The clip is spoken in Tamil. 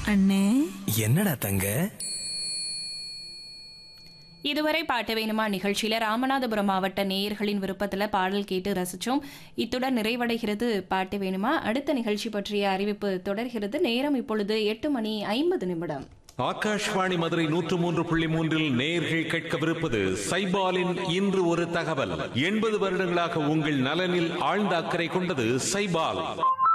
அண்ணே என்னடா தங்க இதுவரை பாட்டு வேணுமா நிகழ்ச்சியில ராமநாதபுரம் மாவட்ட நேயர்களின் விருப்பத்துல பாடல் கேட்டு ரசிச்சோம் இத்துடன் நிறைவடைகிறது பாட்டு வேணுமா அடுத்த நிகழ்ச்சி பற்றிய அறிவிப்பு தொடர்கிறது நேரம் இப்பொழுது எட்டு மணி ஐம்பது நிமிடம் ஆகாஷ்வாணி மதுரை நூற்று மூன்று புள்ளி மூன்றில் நேர்கள் கேட்கவிருப்பது சைபாலின் இன்று ஒரு தகவல் எண்பது வருடங்களாக உங்கள் நலனில் ஆழ்ந்த அக்கறை கொண்டது சைபால்